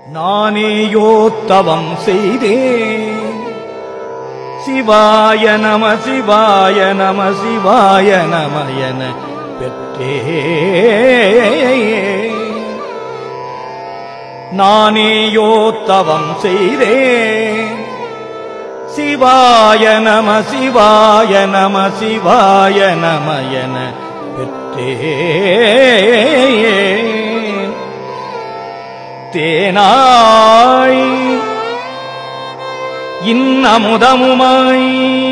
நானேயோ தவம் செய்தேன் சிவாய நம சிவாய நம சிவாய நம என பெற்றே நானேயோ தவம் செய்தேன் சிவாய நம சிவாய நம சிவாய நம என பெற்றேன் தேனாய் இன்னமுதமுமாய்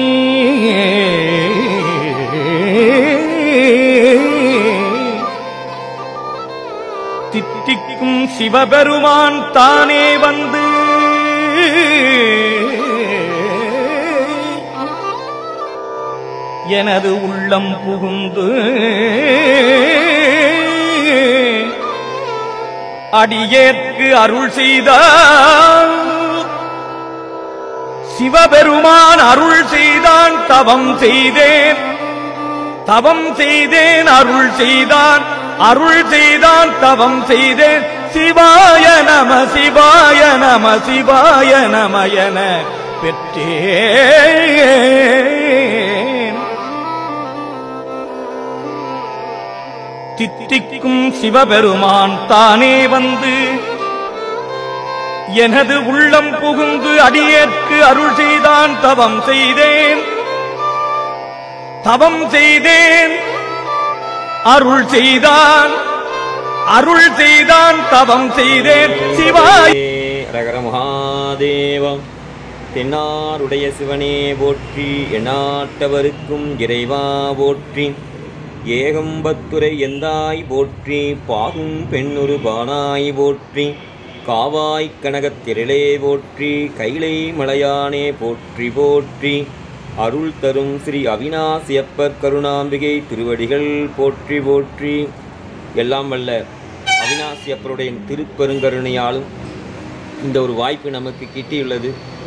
தித்திக்கும் சிவபெருமான் தானே வந்து எனது உள்ளம் புகுந்து அடியேற்கு அருள் செய்தார் சிவபெருமான் அருள் செய்தான் தவம் செய்தேன் தவம் செய்தேன் அருள் செய்தான் அருள் செய்தான் தவம் செய்தேன் சிவாய நம சிவாய நம சிவாய நம என பெற்றேன் தித்திக்கும் சிவபெருமான் தானே வந்து எனது உள்ளம் புகுந்து அடியேற்கு அருள் செய்தான் தவம் செய்தேன் தவம் செய்தேன் அருள் செய்தான் அருள் செய்தான் தவம் செய்தேன் சிவாய் ரகர மகாதேவம் தென்னாருடைய சிவனே போற்றி எண்ணாட்டவருக்கும் இறைவா போற்றி ஏகம்பத்துரை எந்தாய் போற்றி பாகும் பெண்ணுரு பானாய் போற்றி காவாய் கனகத்திரளே போற்றி கைலை மலையானே போற்றி போற்றி அருள் தரும் ஸ்ரீ அவினாசியப்பர் கருணாம்பிகை திருவடிகள் போற்றி போற்றி எல்லாம் வல்ல அவினாசியப்பருடைய திருப்பெருங்கருணையாலும் இந்த ஒரு வாய்ப்பு நமக்கு கிட்டியுள்ளது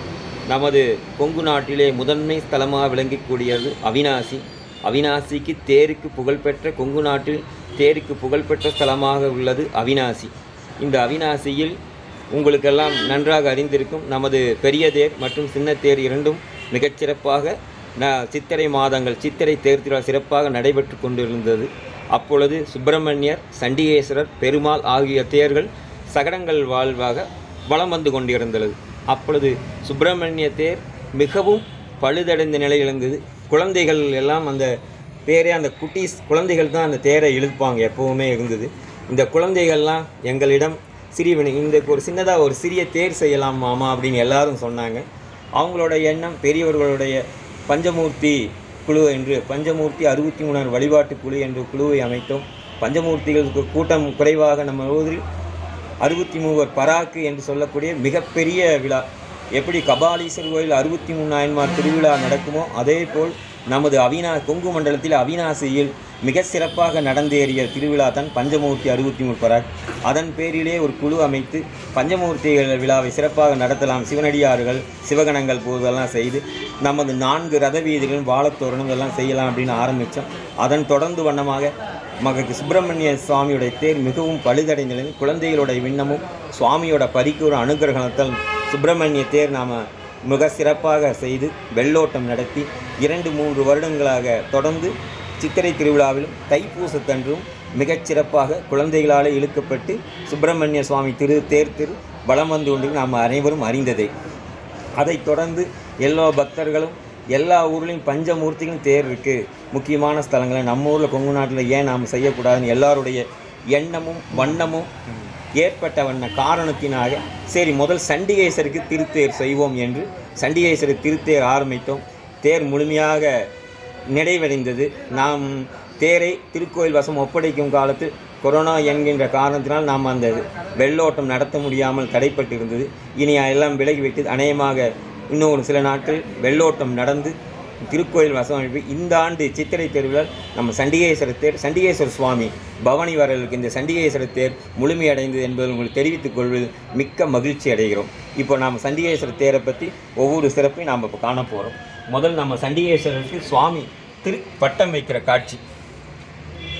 நமது கொங்கு நாட்டிலே முதன்மை ஸ்தலமாக விளங்கக்கூடியது அவினாசி அவினாசிக்கு தேருக்கு புகழ்பெற்ற கொங்கு நாட்டில் தேருக்கு புகழ்பெற்ற ஸ்தலமாக உள்ளது அவினாசி இந்த அவினாசியில் உங்களுக்கெல்லாம் நன்றாக அறிந்திருக்கும் நமது பெரிய தேர் மற்றும் சின்ன தேர் இரண்டும் மிகச்சிறப்பாக ந சித்திரை மாதங்கள் சித்திரை தேர் திருவிழா சிறப்பாக நடைபெற்று கொண்டிருந்தது அப்பொழுது சுப்பிரமணியர் சண்டிகேஸ்வரர் பெருமாள் ஆகிய தேர்கள் சகடங்கள் வாழ்வாக வலம் வந்து கொண்டிருந்தது அப்பொழுது சுப்பிரமணிய தேர் மிகவும் பழுதடைந்த நிலையில் இருந்தது குழந்தைகள் எல்லாம் அந்த தேரே அந்த குட்டீஸ் குழந்தைகள் தான் அந்த தேரை இழுப்பாங்க எப்பவுமே இருந்தது இந்த குழந்தைகள்லாம் எங்களிடம் சிறியவனு இந்த ஒரு சின்னதாக ஒரு சிறிய தேர் செய்யலாம் மாமா அப்படின்னு எல்லாரும் சொன்னாங்க அவங்களோட எண்ணம் பெரியவர்களுடைய பஞ்சமூர்த்தி குழு என்று பஞ்சமூர்த்தி அறுபத்தி மூணாறு வழிபாட்டு குழு என்ற குழுவை அமைத்தோம் பஞ்சமூர்த்திகளுக்கு கூட்டம் குறைவாக நம்ம ஊரில் அறுபத்தி மூவர் பராக்கு என்று சொல்லக்கூடிய மிகப்பெரிய விழா எப்படி கபாலீஸ்வரர் கோயில் அறுபத்தி மூணு நாயன்மார் திருவிழா நடக்குமோ அதே போல் நமது அவினா கொங்கு மண்டலத்தில் அவினாசியில் மிக சிறப்பாக நடந்தேறிய திருவிழா தான் பஞ்சமூர்த்தி அறுபத்தி மூணு பராக் அதன் பேரிலே ஒரு குழு அமைத்து பஞ்சமூர்த்திகள் விழாவை சிறப்பாக நடத்தலாம் சிவனடியார்கள் சிவகணங்கள் போதெல்லாம் செய்து நமது நான்கு ரத வீதிகளும் வாழத்தோரணம் இதெல்லாம் செய்யலாம் அப்படின்னு ஆரம்பித்தோம் அதன் தொடர்ந்து வண்ணமாக மக சுப்பிரமணிய சுவாமியோட தேர் மிகவும் பழுதடைந்த நிலையில் குழந்தைகளோட விண்ணமும் சுவாமியோட பரிக்கூற அனுகிரகணத்தால் சுப்பிரமணிய தேர் நாம் மிக சிறப்பாக செய்து வெள்ளோட்டம் நடத்தி இரண்டு மூன்று வருடங்களாக தொடர்ந்து சித்திரை திருவிழாவிலும் தைப்பூசத்தன்றும் மிகச் சிறப்பாக குழந்தைகளால் இழுக்கப்பட்டு சுப்பிரமணிய சுவாமி திரு தேர் திரு வலம் வந்து கொண்டு நாம் அனைவரும் அறிந்ததே அதைத் தொடர்ந்து எல்லா பக்தர்களும் எல்லா ஊர்லேயும் பஞ்சமூர்த்திகளும் தேர் இருக்குது முக்கியமான ஸ்தலங்களை நம்ம ஊரில் கொங்கு நாட்டில் ஏன் நாம் செய்யக்கூடாதுன்னு எல்லாருடைய எண்ணமும் வண்ணமும் ஏற்பட்ட வண்ண காரணத்தினாக சரி முதல் சண்டிகேசருக்கு திருத்தேர் செய்வோம் என்று சண்டிகேசருக்கு திருத்தேர் ஆரம்பித்தோம் தேர் முழுமையாக நிறைவடைந்தது நாம் தேரை திருக்கோயில் வசம் ஒப்படைக்கும் காலத்தில் கொரோனா என்கின்ற காரணத்தினால் நாம் அந்த வெள்ளோட்டம் நடத்த முடியாமல் தடைப்பட்டு இருந்தது இனி எல்லாம் விலகிவிட்டு அநேகமாக இன்னும் ஒரு சில நாட்கள் வெள்ளோட்டம் நடந்து திருக்கோயில் வசம் அனுப்பி இந்த ஆண்டு சித்திரை தேர்வில் நம்ம சண்டிகேஸ்வரர் தேர் சண்டிகேஸ்வரர் சுவாமி பவனி வரலுக்கு இந்த சண்டிகேஸ்வரர் தேர் முழுமையடைந்தது என்பதை உங்களுக்கு தெரிவித்துக் கொள்வது மிக்க மகிழ்ச்சி அடைகிறோம் இப்போ நாம் சண்டிகேஸ்வரர் தேரை பற்றி ஒவ்வொரு சிறப்பையும் நாம் இப்போ காண போகிறோம் முதல் நம்ம சண்டிகேஸ்வரருக்கு சுவாமி திரு பட்டம் வைக்கிற காட்சி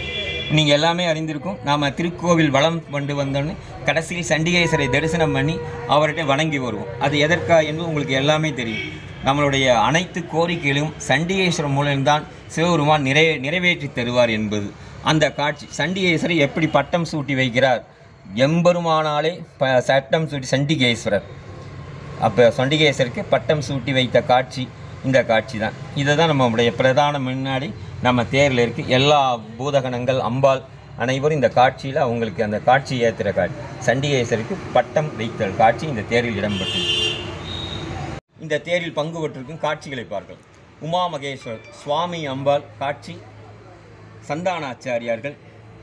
நீங்கள் எல்லாமே அறிந்திருக்கும் நாம் திருக்கோவில் வளம் கொண்டு வந்தோன்னு கடைசியில் சண்டிகேஸ்வரை தரிசனம் பண்ணி அவர்கிட்ட வணங்கி வருவோம் அது எதற்கா என்பது உங்களுக்கு எல்லாமே தெரியும் நம்மளுடைய அனைத்து கோரிக்கைகளும் சண்டிகேஸ்வரர் மூலம்தான் சிவபெருமான் நிறை நிறைவேற்றி தருவார் என்பது அந்த காட்சி சண்டிகேஸ்வரை எப்படி பட்டம் சூட்டி வைக்கிறார் எம்பெருமானாலே ப சட்டம் சூட்டி சண்டிகேஸ்வரர் அப்போ சண்டிகேஸ்வருக்கு பட்டம் சூட்டி வைத்த காட்சி இந்த காட்சி தான் இதை தான் நம்மளுடைய பிரதான முன்னாடி நம்ம தேரில் இருக்குது எல்லா பூதகணங்கள் அம்பாள் அனைவரும் இந்த காட்சியில் அவங்களுக்கு அந்த காட்சி ஏற்றுற காட்சி சண்டிகேஸ்வருக்கு பட்டம் வைத்தல் காட்சி இந்த தேரில் இடம்பெற்றது இந்த தேரில் பங்கு பெற்றிருக்கும் காட்சிகளை பார்க்கலாம் உமா மகேஸ்வரர் சுவாமி அம்பாள் காட்சி சந்தானாச்சாரியார்கள்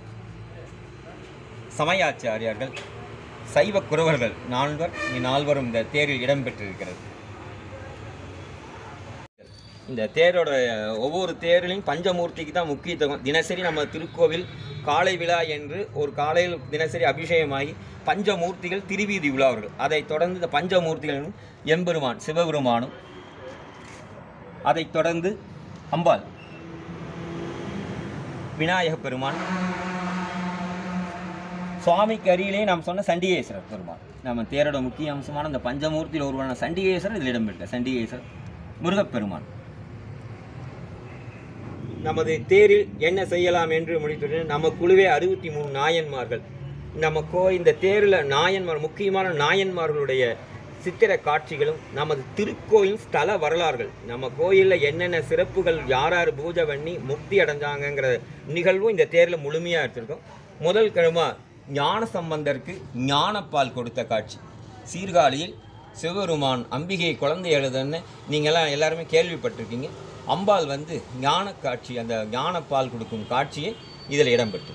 சமயாச்சாரியார்கள் சைவ குறவர்கள் நால்வர் நால்வரும் இந்த தேரில் இடம்பெற்றிருக்கிறது இந்த தேரோட ஒவ்வொரு தேரிலையும் பஞ்சமூர்த்திக்கு தான் முக்கியத்துவம் தினசரி நம்ம திருக்கோவில் காலை விழா என்று ஒரு காலையில் தினசரி அபிஷேகமாகி பஞ்சமூர்த்திகள் திருவீதி உலாவர்கள் அதைத் தொடர்ந்து இந்த பஞ்சமூர்த்திகள் எம்பெருமான் சிவபெருமானும் அதைத் தொடர்ந்து அம்பாள் விநாயக பெருமான் சுவாமிக்கு அருகிலே நாம் சொன்ன சண்டிகேஸ்வரர் பெருமான் நம்ம தேரோட முக்கிய அம்சமான இந்த பஞ்சமூர்த்தியில் ஒருவரான சண்டிகேஸ்வரர் இதில் இடம்பெற்ற சண்டிகேஸ்வரர் முருகப்பெருமான் நமது தேரில் என்ன செய்யலாம் என்று முடித்துட்டு நம்ம குழுவே அறுபத்தி மூணு நாயன்மார்கள் நம்ம கோ இந்த தேரில் நாயன்மார் முக்கியமான நாயன்மார்களுடைய சித்திர காட்சிகளும் நமது திருக்கோயில் ஸ்தல வரலாறுகள் நம்ம கோயிலில் என்னென்ன சிறப்புகள் யார் யார் பூஜை பண்ணி முக்தி அடைஞ்சாங்கங்கிற நிகழ்வும் இந்த தேரில் முழுமையாக எடுத்திருக்கோம் முதல் கிழமை ஞான சம்பந்தருக்கு ஞானப்பால் கொடுத்த காட்சி சீர்காழியில் சிவபெருமான் அம்பிகை குழந்தை எழுதுன்னு நீங்கள்லாம் எல்லாருமே கேள்விப்பட்டிருக்கீங்க அம்பாள் வந்து ஞான காட்சி அந்த ஞானப்பால் கொடுக்கும் காட்சியை இதில் இடம்பெற்று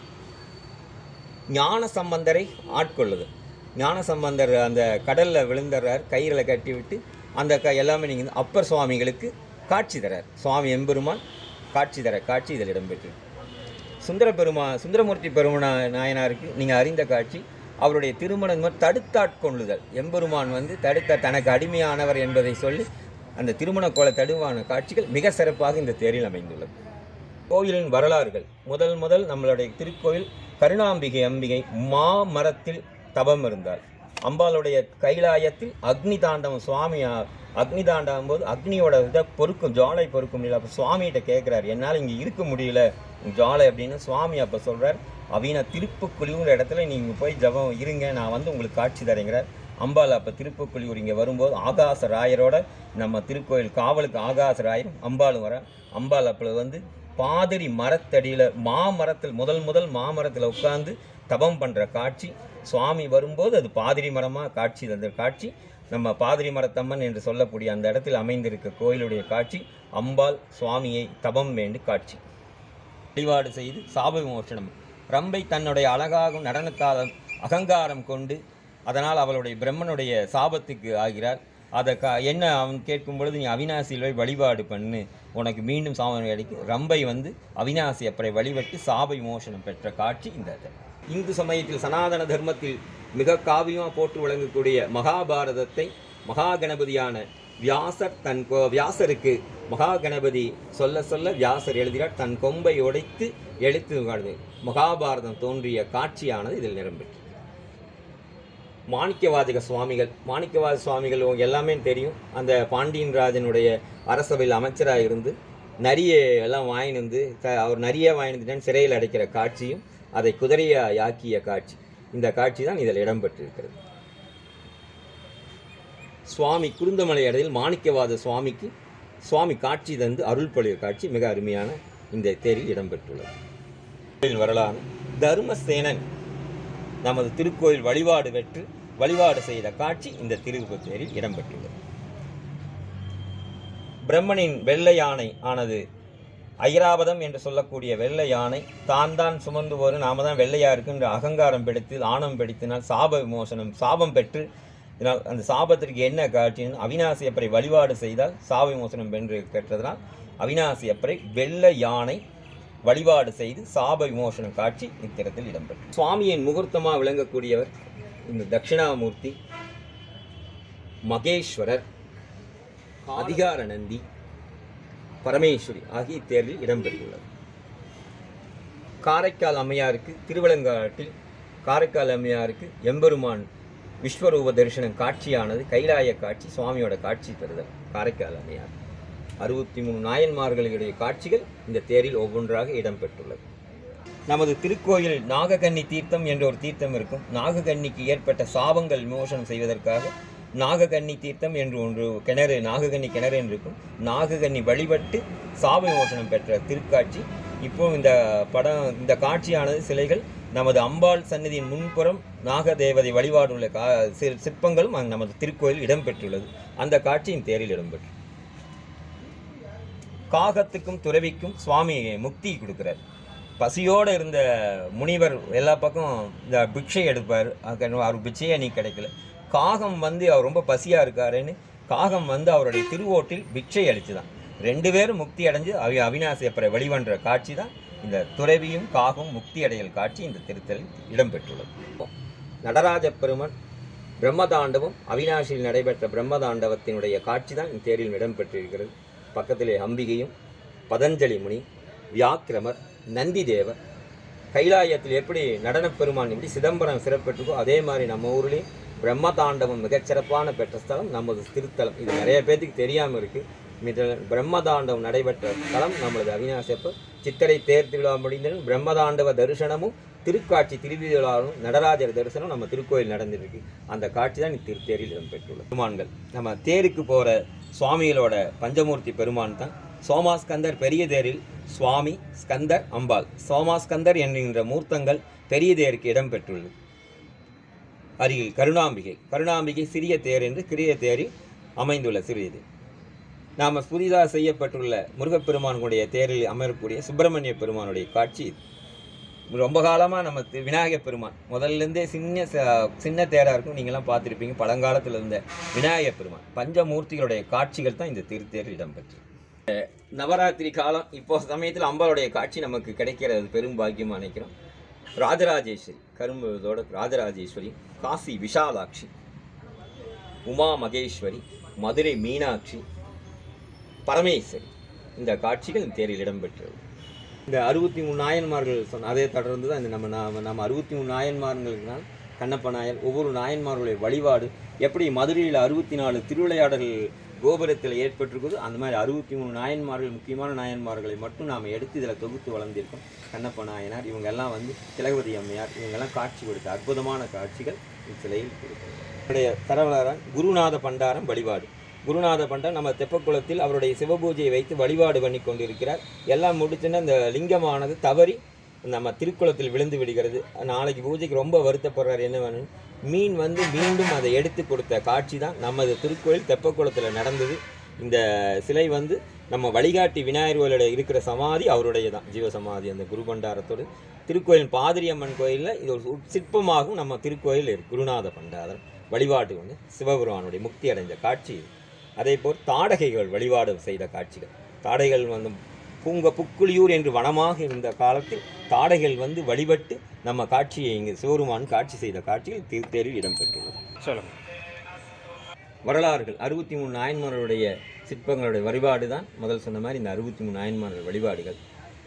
ஞான சம்பந்தரை ஆட்கொள்ளுது ஞான சம்பந்தர் அந்த கடலில் விழுந்துடுறார் கயிறில் கட்டி விட்டு அந்த க எல்லாமே நீங்கள் அப்பர் சுவாமிகளுக்கு காட்சி தரார் சுவாமி எம்பெருமான் காட்சி தர காட்சி இதில் இடம்பெற்று சுந்தர பெருமா சுந்தரமூர்த்தி பெருமனா நாயனாருக்கு நீங்கள் அறிந்த காட்சி அவருடைய திருமணம் தடுத்தாட்கொள்ளுதல் எம்பெருமான் வந்து தடுத்த தனக்கு அடிமையானவர் என்பதை சொல்லி அந்த திருமண கோல தடுவான காட்சிகள் மிக சிறப்பாக இந்த தேரில் அமைந்துள்ளது கோயிலின் வரலாறுகள் முதல் முதல் நம்மளுடைய திருக்கோயில் கருணாம்பிகை அம்பிகை மாமரத்தில் தவம் இருந்தார் அம்பாளுடைய கைலாயத்தில் அக்னி தாண்டவம் சுவாமி அ- அக்னி தாண்டவம் போது அக்னியோட இதை பொறுக்கும் ஜுவாலை பொறுக்க முடியல அப்போ சுவாமிகிட்ட கேட்குறாரு என்னால் இங்கே இருக்க முடியல ஜுவாலை அப்படின்னு சுவாமி அப்போ சொல்கிறார் அவீன திருப்புக்குழிவுங்கிற இடத்துல நீங்கள் போய் ஜபம் இருங்க நான் வந்து உங்களுக்கு காட்சி தரேங்கிறார் அம்பாள் அப்போ திருப்புக்குழியூர் இங்கே வரும்போது ஆகாச ராயரோட நம்ம திருக்கோயில் காவலுக்கு ஆகாச ராயரும் அம்பாளும் வர அம்பாள் அப்போ வந்து பாதிரி மரத்தடியில் மாமரத்தில் முதல் முதல் மாமரத்தில் உட்கார்ந்து தபம் பண்ணுற காட்சி சுவாமி வரும்போது அது பாதிரி மரமாக காட்சி தந்த காட்சி நம்ம பாதிரி மரத்தம்மன் என்று சொல்லக்கூடிய அந்த இடத்தில் அமைந்திருக்க கோயிலுடைய காட்சி அம்பாள் சுவாமியை தபம் வேண்டு காட்சி வழிபாடு செய்து சாப விமோசனம் ரம்பை தன்னுடைய அழகாகும் நடனத்தால் அகங்காரம் கொண்டு அதனால் அவளுடைய பிரம்மனுடைய சாபத்துக்கு ஆகிறார் அதை க என்ன அவன் கேட்கும் பொழுது நீ அவினாசியில் போய் வழிபாடு பண்ணு உனக்கு மீண்டும் சாபம் கிடைக்கும் ரம்பை வந்து அவினாசி அப்பறை வழிபட்டு சாப விமோசனம் பெற்ற காட்சி இந்த இது. இந்து சமயத்தில் சனாதன தர்மத்தில் மிக காவியமாக போட்டு விளங்கக்கூடிய மகாபாரதத்தை மகா கணபதியான வியாசர் தன் கொ வியாசருக்கு மகா கணபதி சொல்ல சொல்ல வியாசர் எழுதுகிறார் தன் கொம்பை உடைத்து எழுத்து காணுது மகாபாரதம் தோன்றிய காட்சியானது இதில் நிரம்பெற்று மாணிக்கவாதிக சுவாமிகள் மாணிக்கவாத சுவாமிகள் உங்களுக்கு எல்லாமே தெரியும் அந்த பாண்டியன் ராஜனுடைய அரசவையில் அமைச்சராக இருந்து நரிய எல்லாம் வாங்கிட்டு வந்து த- அவர் நரிய வாங்கிட்டு வந்துட்டேன்னு சிறையில் அடைக்கிற காட்சியும் அதை குதிரையாக ஆக்கிய காட்சி இந்த காட்சி தான் இதில் இடம்பெற்றிருக்கிறது சுவாமி குருந்தமலை அடையில் மாணிக்கவாத சுவாமிக்கு சுவாமி காட்சி தந்து அருள் பொழிய காட்சி மிக அருமையான இந்த தேரில் இடம்பெற்றுள்ளது கோயில் வரலாறு தர்மசேனன் நமது திருக்கோயில் வழிபாடு பெற்று வழிபாடு செய்த காட்சி இந்த திருப்பத்தேரில் இடம்பெற்றுள்ளது பிரம்மனின் வெள்ளை யானை ஆனது ஐராவதம் என்று சொல்லக்கூடிய வெள்ளை யானை தான் தான் சுமந்து வரும் நாம தான் வெள்ளையா இருக்குன்ற அகங்காரம் பிடித்து ஆணம் பிடித்தினால் சாப விமோசனம் சாபம் பெற்று இதனால் அந்த சாபத்திற்கு என்ன காட்சின்னு அவினாசி அப்பரை வழிபாடு செய்தால் சாப விமோசனம் வென்று பெற்றதனால் அவினாசி அப்பரை வெள்ளை யானை வழிபாடு செய்து சாப விமோசனம் காட்சி இத்திரத்தில் இடம்பெற்று சுவாமியின் முகூர்த்தமாக விளங்கக்கூடியவர் இந்த தட்சிணாமூர்த்தி மகேஸ்வரர் அதிகார நந்தி பரமேஸ்வரி ஆகிய இத்தேர்வில் இடம்பெற்றுள்ளது காரைக்கால் அம்மையாருக்கு திருவலங்காட்டில் காரைக்கால் அம்மையாருக்கு எம்பெருமான் விஸ்வரூப தரிசனம் காட்சியானது கைலாய காட்சி சுவாமியோட காட்சி பெறுதல் காரைக்கால் அம்மையார் அறுபத்தி மூணு நாயன்மார்களுடைய காட்சிகள் இந்த தேரில் ஒவ்வொன்றாக இடம்பெற்றுள்ளது நமது திருக்கோயிலில் நாககன்னி தீர்த்தம் என்ற ஒரு தீர்த்தம் இருக்கும் நாககன்னிக்கு ஏற்பட்ட சாபங்கள் விமோசனம் செய்வதற்காக நாககன்னி தீர்த்தம் என்று ஒன்று கிணறு நாககன்னி கிணறு என்று இருக்கும் நாககன்னி வழிபட்டு சாப விமோசனம் பெற்ற திருக்காட்சி இப்போ இந்த படம் இந்த காட்சியானது சிலைகள் நமது அம்பாள் சந்நிதியின் முன்புறம் நாகதேவதை வழிபாடுள்ள கா சிற்- சிற்பங்களும் அங்கு நமது திருக்கோயில் இடம்பெற்றுள்ளது அந்த காட்சியின் தேரில் இடம்பெற்று காகத்துக்கும் துறவிக்கும் சுவாமி முக்தி கொடுக்குறார் பசியோடு இருந்த முனிவர் எல்லா பக்கம் இந்த பிக்ஷை எடுப்பார் அதுக்கு அவர் பிச்சையே நீ கிடைக்கல காகம் வந்து அவர் ரொம்ப பசியாக இருக்காருன்னு காகம் வந்து அவருடைய திருவோட்டில் பிக்ஷை அளிச்சுதான் ரெண்டு பேரும் முக்தி அடைஞ்சு அவி அவிநாசியப்பரை வெளிவன்ற காட்சி தான் இந்த துறவியும் காகம் முக்தி அடையல் காட்சி இந்த திருத்தலில் இடம்பெற்றுள்ளது நடராஜ பெருமன் பிரம்மதாண்டவம் அவினாசியில் நடைபெற்ற பிரம்மதாண்டவத்தினுடைய காட்சி தான் இந்த தேரில் இடம்பெற்றிருக்கிறது பக்கத்திலே அம்பிகையும் பதஞ்சலி முனி வியாக்கிரமர் நந்தி தேவர் கைலாயத்தில் எப்படி நடனப் பெருமான் எப்படி சிதம்பரம் சிறப்பெற்றுக்கோ அதே மாதிரி நம்ம ஊர்லேயும் பிரம்மதாண்டவம் மிகச்சிறப்பான பெற்ற ஸ்தலம் நமது திருத்தலம் இது நிறைய பேர்த்துக்கு தெரியாமல் இருக்குது மித பிரம்மதாண்டவம் நடைபெற்ற ஸ்தலம் நம்மளது அவினாசியப்பர் சித்திரை தேர் திருவிழா முடிந்ததும் பிரம்மதாண்டவ தரிசனமும் திருக்காட்சி திருவிழாவும் நடராஜர் தரிசனம் நம்ம திருக்கோயில் நடந்துருக்கு அந்த காட்சி தான் திருத்தேரில் இடம்பெற்றுள்ளது பெருமான்கள் நம்ம தேருக்கு போகிற சுவாமிகளோட பஞ்சமூர்த்தி பெருமான் தான் சோமாஸ்கந்தர் பெரிய தேரில் சுவாமி ஸ்கந்தர் அம்பாள் சோமாஸ்கந்தர் என்கின்ற மூர்த்தங்கள் பெரிய தேருக்கு இடம்பெற்றுள்ளது அருகில் கருணாம்பிகை கருணாம்பிகை சிறிய தேர் என்று கிரிய தேரில் அமைந்துள்ள சிறியது நாம் புதிதாக செய்யப்பட்டுள்ள முருகப்பெருமானுடைய தேரில் அமரக்கூடிய சுப்பிரமணிய பெருமானுடைய காட்சி இது ரொம்ப காலமாக நம்ம தி- விநாயகப் பெருமான் முதல்லேருந்தே சின்ன ச- சின்ன தேராக இருக்கும் நீங்களாம் பார்த்துருப்பீங்க பழங்காலத்தில் இருந்த விநாயகப் பெருமான் பஞ்சமூர்த்திகளுடைய காட்சிகள் தான் இந்த திருத்தேரில் இடம்பெற்று அஹ் நவராத்திரி காலம் இப்போ சமயத்தில் அம்பாளுடைய காட்சி நமக்கு கிடைக்கிறது பெரும் பாக்கியமாக நினைக்கிறோம் ராஜராஜேஸ்வரி கரும்புதோட ராஜராஜேஸ்வரி காசி விஷாலாட்சி உமா மகேஸ்வரி மதுரை மீனாட்சி பரமேஸ்வரி இந்த காட்சிகள் இந்த தேரில் இடம்பெற்றது இந்த அறுபத்தி மூணு நாயன்மார்கள் சொன்ன அதே தொடர்ந்து தான் இந்த நம்ம நாம நம்ம அறுபத்தி மூணு நாயன்மார்களுக்குனால் கண்ணப்ப நாயர் ஒவ்வொரு நாயன்மார்களுடைய வழிபாடு எப்படி மதுரையில் அறுபத்தி நாலு திருவிளையாடல்கள் கோபுரத்தில் ஏற்பட்டிருக்குதோ அந்த மாதிரி அறுபத்தி மூணு நாயன்மார்கள் முக்கியமான நாயன்மார்களை மட்டும் நாம் எடுத்து இதில் தொகுத்து வளர்ந்திருக்கோம் கண்ணப்ப நாயனார் இவங்கெல்லாம் வந்து திலகவதி அம்மையார் இவங்கெல்லாம் காட்சி கொடுத்த அற்புதமான காட்சிகள் இச்சிலையில் இருக்கிறது என்னுடைய தரவலரான் குருநாத பண்டாரம் வழிபாடு குருநாத பண்டாரம் நம்ம தெப்பக்குளத்தில் அவருடைய சிவபூஜையை வைத்து வழிபாடு பண்ணி கொண்டிருக்கிறார் எல்லாம் முடிச்சுன்னா இந்த லிங்கமானது தவறி நம்ம திருக்குளத்தில் விழுந்து விடுகிறது நாளைக்கு பூஜைக்கு ரொம்ப வருத்தப்படுறார் என்ன வேணும் மீன் வந்து மீண்டும் அதை எடுத்து கொடுத்த காட்சி தான் நமது திருக்கோயில் தெப்பக்குளத்தில் நடந்தது இந்த சிலை வந்து நம்ம வழிகாட்டி விநாயகர் கோயிலோட இருக்கிற சமாதி அவருடைய தான் ஜீவ சமாதி அந்த குரு பண்டாரத்தோடு திருக்கோயில் பாதிரியம்மன் கோயிலில் இது ஒரு சிற்பமாகவும் நம்ம திருக்கோயில் இருக்கு குருநாத பண்டாரம் வழிபாட்டு வந்து சிவபெருமானுடைய முக்தி அடைந்த காட்சி இது அதே போல் தாடகைகள் வழிபாடு செய்த காட்சிகள் தாடைகள் வந்து பூங்க புக்குளியூர் என்று வனமாக இருந்த காலத்தில் தாடைகள் வந்து வழிபட்டு நம்ம காட்சியை இங்கு சிவருமான் காட்சி செய்த காட்சியில் திருத்தேரில் இடம்பெற்றுள்ளது சொல்லுங்க வரலாறுகள் அறுபத்தி மூணு நாயன்மார்களுடைய சிற்பங்களுடைய வழிபாடு தான் முதல் சொன்ன மாதிரி இந்த அறுபத்தி மூணு நாயன்மார்கள் வழிபாடுகள்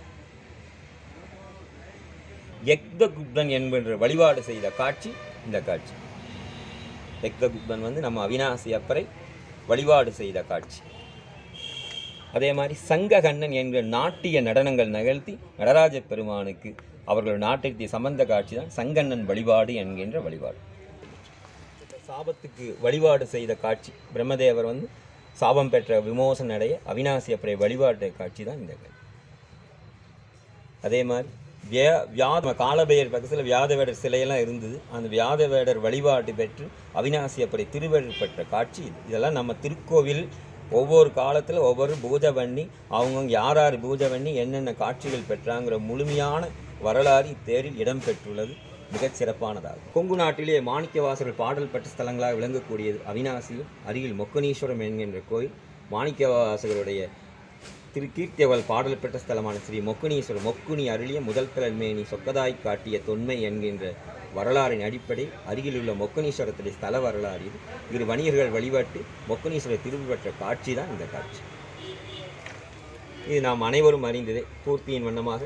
யக்தகுப்தன் என்கின்ற வழிபாடு செய்த காட்சி இந்த காட்சி யக்தகுப்தன் வந்து நம்ம அவினாசி அப்பரை வழிபாடு செய்த காட்சி அதே மாதிரி சங்ககண்ணன் என்கிற நாட்டிய நடனங்கள் நிகழ்த்தி நடராஜ பெருமானுக்கு அவர்கள் நாட்டிய சம்பந்த காட்சி தான் சங்கண்ணன் வழிபாடு என்கின்ற வழிபாடு சாபத்துக்கு வழிபாடு செய்த காட்சி பிரம்மதேவர் வந்து சாபம் பெற்ற விமோசன அடைய அவினாசி அப்பரை வழிபாட்டு காட்சி தான் இந்த காட்சி அதே மாதிரி வியா வியாத காலபையர் பக்கத்தில் வியாதவேடர் சிலையெல்லாம் இருந்தது அந்த வியாதவேடர் வழிபாட்டு பெற்று அவினாசி அப்பரை திருவருள் பெற்ற காட்சி இது இதெல்லாம் நம்ம திருக்கோவில் ஒவ்வொரு காலத்தில் ஒவ்வொரு பூஜை பண்ணி அவங்கவுங்க யார் யார் பூஜை பண்ணி என்னென்ன காட்சிகள் பெற்றாங்கிற முழுமையான வரலாறு இத்தேரில் இடம்பெற்றுள்ளது மிகச் சிறப்பானதாகும் கொங்கு நாட்டிலே மாணிக்கவாசகர் பாடல் பெற்ற ஸ்தலங்களாக விளங்கக்கூடியது அவினாசியும் அருகில் மொக்கனீஸ்வரம் என்கின்ற கோயில் மாணிக்கவாசகருடைய திரு கீர்த்தியவள் பாடல் பெற்ற ஸ்தலமான ஸ்ரீ மொக்குனீஸ்வரர் மொக்குனி அருளிய முதல் மேனி சொக்கதாய் காட்டிய தொன்மை என்கின்ற வரலாறின் அடிப்படை அருகிலுள்ள மொக்கனீஸ்வரத்துடைய ஸ்தல வரலாறு இது இரு வணிகர்கள் வழிபட்டு மொக்கனீஸ்வரர் திரும்பி பெற்ற காட்சி தான் இந்த காட்சி இது நாம் அனைவரும் அறிந்ததே பூர்த்தியின் வண்ணமாக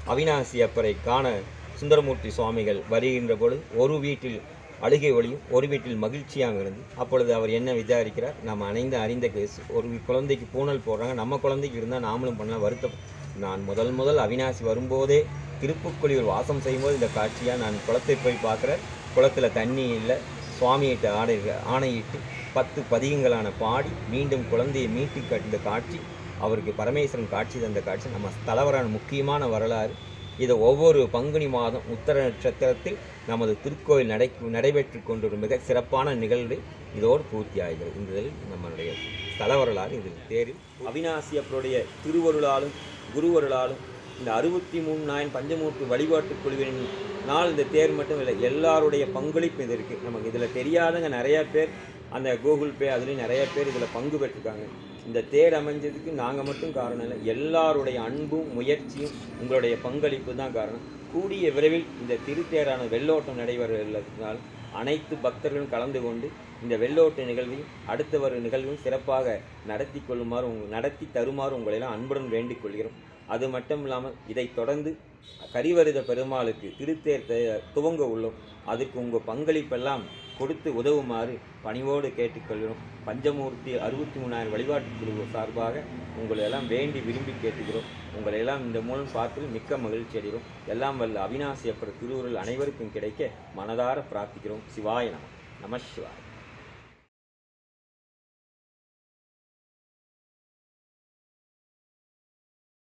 அவினாசி அப்பரை காண சுந்தரமூர்த்தி சுவாமிகள் வருகின்ற பொழுது ஒரு வீட்டில் அழுகை ஒளியும் ஒரு வீட்டில் மகிழ்ச்சியாக இருந்து அப்பொழுது அவர் என்ன விசாரிக்கிறார் நம்ம அணைந்து அறிந்த கேஸ் ஒரு குழந்தைக்கு பூனல் போடுறாங்க நம்ம குழந்தைக்கு இருந்தால் நாமளும் பண்ணலாம் வருத்தம் நான் முதல் முதல் அவினாசி வரும்போதே திருப்புக்குழியில் வாசம் செய்யும்போது இந்த காட்சியாக நான் குளத்தை போய் பார்க்குறேன் குளத்தில் தண்ணி இல்லை சுவாமியிட்ட ஆடை ஆணையிட்டு பத்து பதிகங்களான பாடி மீண்டும் குழந்தையை மீட்டு கட்டின காட்சி அவருக்கு பரமேஸ்வரன் காட்சி தந்த காட்சி நம்ம தலைவரான முக்கியமான வரலாறு இதை ஒவ்வொரு பங்குனி மாதம் உத்தர நட்சத்திரத்தில் நமது திருக்கோயில் நடை நடைபெற்று கொண்டிருக்கும் மிக சிறப்பான நிகழ்வு இதோடு பூர்த்தி ஆகிறது இந்த இதில் நம்மளுடைய ஸ்தல வரலாறு இதில் தேரில் அவினாசி அப்பருடைய திருவருளாலும் குருவருளாலும் இந்த அறுபத்தி மூணு நாயன் பஞ்சமூர்த்தி வழிபாட்டுக் குழுவின் நாள் இந்த தேர் மட்டும் இல்லை எல்லாருடைய பங்களிப்பு இது இருக்குது நமக்கு இதில் தெரியாதவங்க நிறையா பேர் அந்த கூகுள் பே அதுலேயும் நிறைய பேர் இதில் பங்கு பெற்றிருக்காங்க இந்த தேர் அமைஞ்சதுக்கு நாங்கள் மட்டும் காரணம் இல்லை எல்லாருடைய அன்பும் முயற்சியும் உங்களுடைய பங்களிப்பு தான் காரணம் கூடிய விரைவில் இந்த திருத்தேரான வெள்ளோட்டம் நடைபெற உள்ளதினால் அனைத்து பக்தர்களும் கலந்து கொண்டு இந்த வெள்ளோட்ட நிகழ்வையும் அடுத்த வரும் நிகழ்வையும் சிறப்பாக நடத்தி கொள்ளுமாறு உங்க நடத்தி தருமாறு உங்களெல்லாம் அன்புடன் வேண்டிக் கொள்கிறோம் அது மட்டும் இல்லாமல் இதைத் தொடர்ந்து கரிவருத பெருமாளுக்கு திருத்தேர் த- துவங்க உள்ளோம் அதுக்கு உங்கள் பங்களிப்பெல்லாம் கொடுத்து உதவுமாறு பணிவோடு கேட்டுக்கொள்கிறோம் பஞ்சமூர்த்தி அறுபத்தி மூணாயிரம் வழிபாட்டுக் குழு சார்பாக உங்களை எல்லாம் வேண்டி விரும்பி கேட்டுக்கிறோம் உங்களை எல்லாம் இந்த மூலம் பார்த்து மிக்க மகிழ்ச்சி அடைகிறோம் எல்லாம் வல்ல அவினாசி அப்பர் திருவுருள் அனைவருக்கும் கிடைக்க மனதார பிரார்த்திக்கிறோம் சிவாய நம நம சிவாய